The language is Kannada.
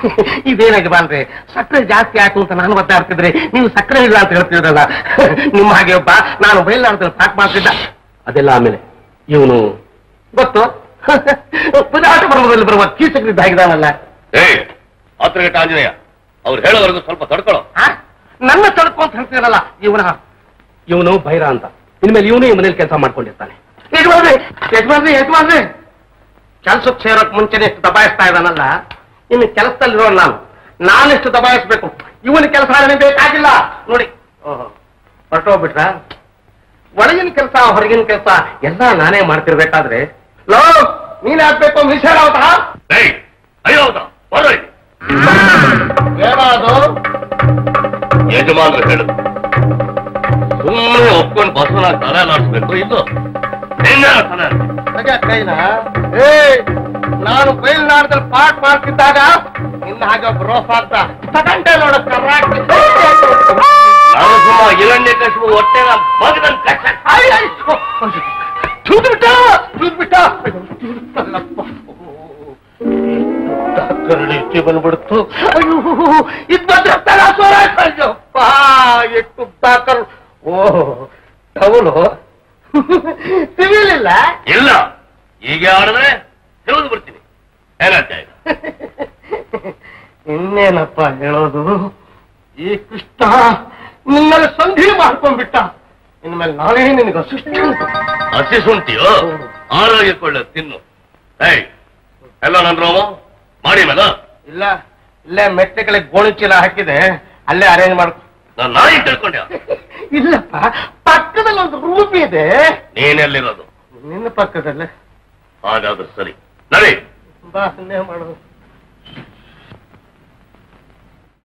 ಇದೇನಾಗಿ ಬಾಂದ್ರೆ ಸಕ್ಕರೆ ಜಾಸ್ತಿ ಆಯ್ತು ಅಂತ ನಾನು ಒದ್ದಾಡ್ತಿದ್ರೆ ನೀವು ಸಕ್ಕರೆ ಇಲ್ಲ ಅಂತ ಹೇಳ್ತಿದ್ರಲ್ಲ ನಿಮ್ಮ ಹಾಗೆ ಒಬ್ಬ ನಾನು ಬಯಲಾಡ್ದಲ್ಲಿ ಪಾಕ್ ಮಾಡ್ತಿದ್ದ ಅದೆಲ್ಲ ಆಮೇಲೆ ಇವನು ಗೊತ್ತು ಪುರಾಟ ಪರ್ವದಲ್ಲಿ ಬರುವ ಕೀಚಕರಿದ್ದ ಆಗಿದಾನಲ್ಲ ಏಯ್ ಆತ್ರಗಟ್ಟ ಆಂಜನೇಯ ಅವ್ರು ಹೇಳೋವರೆಗೂ ಸ್ವಲ್ಪ ತಡ್ಕೊಳ್ಳೋ ಆ? ನನ್ನ ತಡ್ಕೊ ಅಂತ ಹೇಳ್ತೀರಲ್ಲ ಇವನ ಇವನು ಭೈರ ಅಂತ ಇನ್ಮೇಲೆ ಇವನು ಈ ಮನೇಲಿ ಕೆಲಸ ಮಾಡ್ಕೊಂಡಿರ್ತಾನೆ ಯಜಮಾನ್ರಿ ಯಜಮಾನ್ರಿ ಯಜಮಾನ್ರಿ ಕೆಲ್ಸಕ್ಕೆ ಸೇರೋಕ್ ಮುಂಚೆನೆ ಎಷ್ಟು ದಬಾಯಿಸ್ತಾ ಇದ್ದಾನಲ್ಲ ಇನ್ನು ಕೆಲಸದಲ್ಲಿರೋ ನಾನು ನಾನೆಷ್ಟು ದಬಾಯಿಸ್ಬೇಕು ಇವನ ಕೆಲಸ ನನಗೆ ಬೇಕಾಗಿಲ್ಲ ನೋಡಿ ಹೊರಟೋಗ್ಬಿಟ್ರ ಒಳಗಿನ ಕೆಲಸ ಹೊರಗಿನ ಕೆಲಸ ಎಲ್ಲ ನಾನೇ ಮಾಡ್ತಿರ್ಬೇಕಾದ್ರೆ ಲೋ ನೀನ್ ಹಾಕ್ಬೇಕು ವಿಷಯ ಏಯ್ ಅಯ್ಯೋ ಹೌದಾ ಬರೋ ಇಲ್ಲಿ. ಏನದು ಯಜಮಾನ್ರು ಹೇಳು ಸುಮ್ಮನೆ ಒಪ್ಕೊಂಡು ಬಸವನ ತಲೆ ನಾಡಿಸ್ಬೇಕು ಇದು ನಿನ್ನ ತಲೆ ಹಾಗೆ ಕೈನ ಏ ನಾನು ಬಯಲ್ನಾಡದಲ್ಲಿ ಪಾಠ ಮಾಡ್ತಿದ್ದಾಗ ಇನ್ನ ಹಾಗೆ ಬ್ರೋಸ್ ಆಗ್ತಾ ತಗಂಟೆ ನೋಡ ಕರ್ನಾಟಕ ನಾನು ಸುಮ್ಮ ಹಿರಣ್ಯ ಕಶಿಪು ಹೊಟ್ಟೆ ಮಗದನ್ ಕಷ್ಟ ಚೂದ್ಬಿಟ್ಟ ಚೂದ್ಬಿಟ್ಟ ಅಲ್ಲಪ್ಪ ಕರಡಿ ಬಂದ್ಬಿಡ್ತು ಅಯ್ಯೋ ಇದು ಬಂದ್ರೆ ತಲ ಸೋರ ಅಯ್ಯಪ್ಪ ಎಷ್ಟು ತಾಕರ್ ಓ ಅವಳು ಸಿವಿಲಿಲ್ಲ ಇಲ್ಲ ಹೀಗೆ ಆಡಿದ್ರೆ ತಿಳಿದು ಬಿಡ್ತೀನಿ ಏನಂತ ಇದು ಇನ್ನೇನಪ್ಪ ಹೇಳೋದು ಈ ಕೃಷ್ಣ ನಿನ್ನಲ್ಲಿ ಸಂಧಿ ಮಾಡ್ಕೊಂಡ್ಬಿಟ್ಟ ಇನ್ಮೇಲೆ ನಾನೇ ನಿನಗೆ ಅಸಿಸ್ಟೆಂಟ್ ಹಸಿ ಶುಂಠಿಯೋ ಆರೋಗ್ಯಕೊಳ್ಳ ತಿನ್ನು ಏಯ್ ಎಲ್ಲ ನನ್ ರೋಮ ಮಾಡಿ ಮೇಲ ಇಲ್ಲ ಇಲ್ಲೇ ಮೆಟ್ಟೆಗಳಿಗೆ ಗೋಣಿ ಚೀಲ ಹಾಕಿದೆ ಅಲ್ಲೇ ಅರೇಂಜ್ ಮಾಡ್ಕೊ ನಾನು ನಾಯಿ ತಿಳ್ಕೊಂಡೆ ಇಲ್ಲಪ್ಪ ಪಕ್ಕದಲ್ಲಿ ಒಂದು ರೂಮ್ ಇದೆ ನೀನೆಲ್ಲಿರೋದು ನಿನ್ನ ಪಕ್ಕದಲ್ಲೇ ಹಾಗಾದ್ರೆ ಸರಿ ನಡಿ ಬಾ ಇನ್ನೇ ಮಾಡೋದು